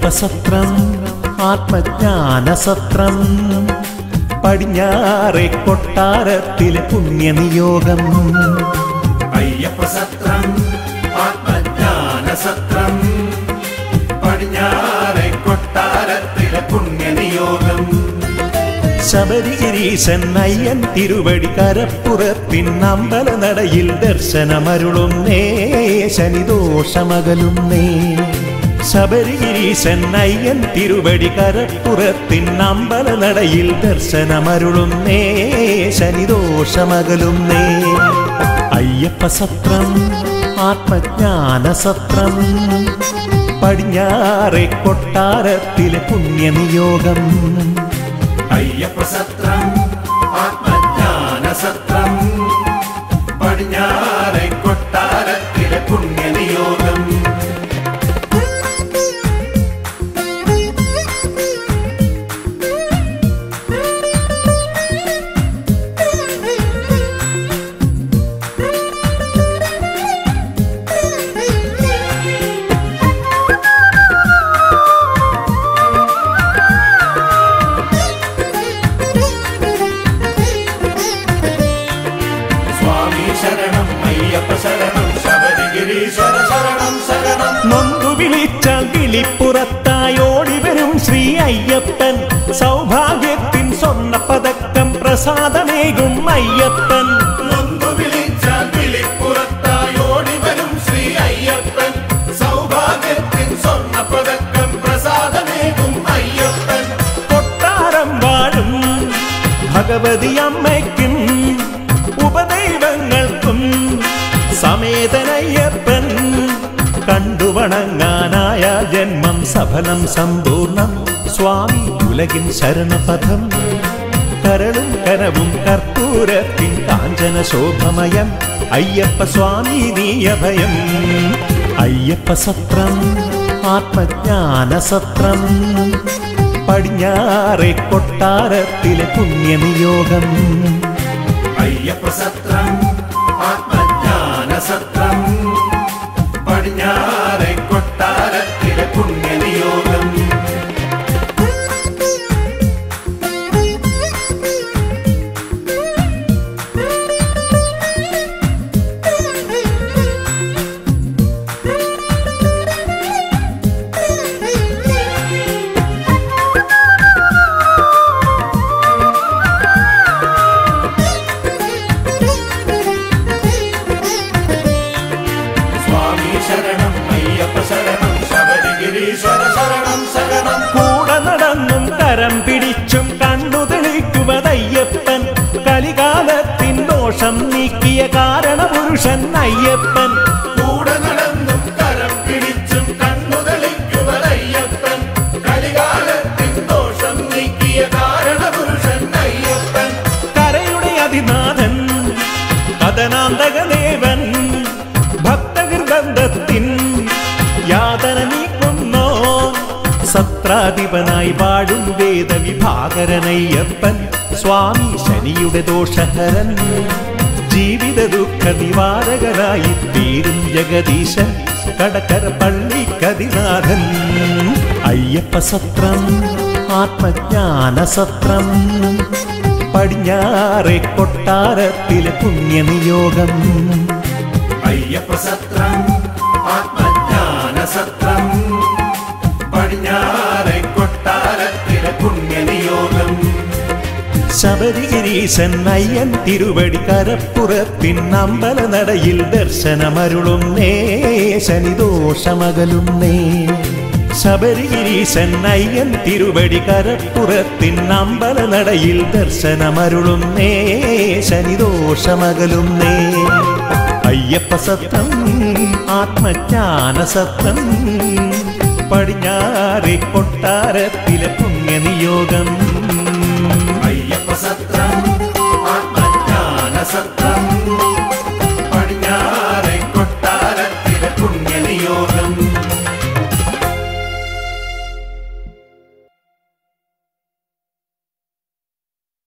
അയ്യപ്പസത്രം ആത്മജ്ഞാനസത്രം പടിഞ്ഞാറെ കൊട്ടാരത്തിലെ പുണ്യനിയോഗം അയ്യപ്പസത്രം ആത്മജ്ഞാനസത്രം പടിഞ്ഞാറെ കൊട്ടാരത്തിലെ പുണ്യനിയോഗം ശബരിഗിരീശൻ അയ്യൻ തിരുവടി കരപ്പുറത്തിൻ അമ്പല നടയിൽ ദർശനമരുളുന്നേ ശനിദോഷമകലുന്നേ ശബരിഗിരീശൻ അയ്യൻ തിരുവടി കരപ്പുറത്തിൻ അമ്പല നടയിൽ ദർശനമരുളുന്നേ ശനിദോഷമകലുന്നേ അയ്യപ്പസത്രം ആത്മജ്ഞാനസത്രം പടിഞ്ഞാറെ കൊട്ടാരത്തിലെ പുണ്യനിയോഗം അയ്യപ്പസത്രം ആത്മജ്ഞാനസത്രം പടിഞ്ഞാറെ കൊട്ടാരത്തിലെ പുണ്യനിയോഗം സ്വാമി ശരണം അയ്യപ്പ ശരണം ശബരിഗിരീശ്വര ശരണം ശരണം നൊന്തു വിളിച്ചാൽ വിളിപ്പുറത്തായി ഓടി വരും ശ്രീ അയ്യപ്പൻ സൗഭാഗ്യത്തിൻ സ്വർണ്ണ പതക്കം പ്രസാദമേകും അയ്യപ്പൻ നൊന്തു വിളിച്ചാൽ വിളിപ്പുറത്തായി ഓടി വരും ശ്രീ അയ്യപ്പൻ സൗഭാഗ്യത്തിൻ സ്വർണ്ണപതക്കം പ്രസാദമേകും അയ്യപ്പൻ കൊട്ടാരം വാഴും ഭഗവതി അമ്മയ്ക്കും ഉപദൈവങ്ങൾക്കും സമേതനയ്യപ്പൻ കണ്ടുവണങ്ങാനായ ജന്മം സഫലം സമ്പൂർണം സ്വാമി ഉലകിൻ ശരണപഥം കരളും കനവും കർപ്പൂരത്തിൻ കാഞ്ചന ശോഭമയം അയ്യപ്പ സ്വാമി നീയഭയം അയ്യപ്പ സത്രം ആത്മജ്ഞാനസത്രം പടിഞ്ഞാറെ കൊട്ടാരത്തിലെ പുണ്യനിയോഗം അയ്യപ്പസത്രം ആത്മജ്ഞാനസത്രം പടിഞ്ഞാറെ കൊട്ടാരത്തിലെ പുണ്യനിയോഗം സ്വാമി ശരണം അയ്യപ്പ ശരണം ശബരിഗിരീശ്വര ശരണം ശരണം കൂടെ നടന്നും കരം പിടിച്ചും കണ്ണു തെളിക്കുവതയ്യപ്പൻ കലികാലത്തിൻ ദോഷം നീക്കിയ കാരണപുരുഷൻ അയ്യപ്പൻ കൂടെ നടന്നും കരം പിടിച്ചും കണ്ണു തെളിക്കുവതയ്യപ്പൻ കലികാലത്തിൻ ദോഷം നീക്കിയ കാരണപുരുഷൻ അയ്യപ്പൻ കരയുടെ അതിനാഥൻ കഥനാന്തകദേവൻ ഭക്തഹൃദന്തത്തിൻ യാതന നീക്കുന്നോ സത്രാധിപനായി വാഴും വേദവിഭാകരനയ്യപ്പൻ സ്വാമി ശനിയുടെ ദോഷഹരൻ ജീവിത ദുഃഖ നിവാരകനായി തീരും ജഗദീശൻ കടക്കര പള്ളി കതിനാഥൻ അയ്യപ്പ സത്രം ആത്മജ്ഞാനസത്രം പടിഞ്ഞാറെ കൊട്ടാരത്തിലെ പുണ്യനിയോഗം അയ്യപ്പസത്രം ആത്മജ്ഞാനസത്രം പടിഞ്ഞാറെ കൊട്ടാരത്തിലെ പുണ്യനിയോഗം ശബരിഗിരീശൻ അയ്യൻ തിരുവടി കരപ്പുറത്തിൻ അമ്പല നടയിൽ ദർശനമരുളുന്നേ ശനിദോഷമകലുന്നേ ശബരിഗിരീശൻ അയ്യൻ തിരുവടി കരപ്പുറത്തിൻ അമ്പല നടയിൽ ദർശനമരുളുന്നേ ശനിദോഷമകലുന്നേ അയ്യപ്പ സത്രം ആത്മജ്ഞാനസത്രം പടിഞ്ഞാറെ കൊട്ടാരത്തിലെ പുണ്യനിയോഗം അയ്യപ്പസത്രം ആത്മജ്ഞാനസത്രം പടിഞ്ഞാറെ കൊട്ടാരത്തിലെ പുണ്യനിയോഗം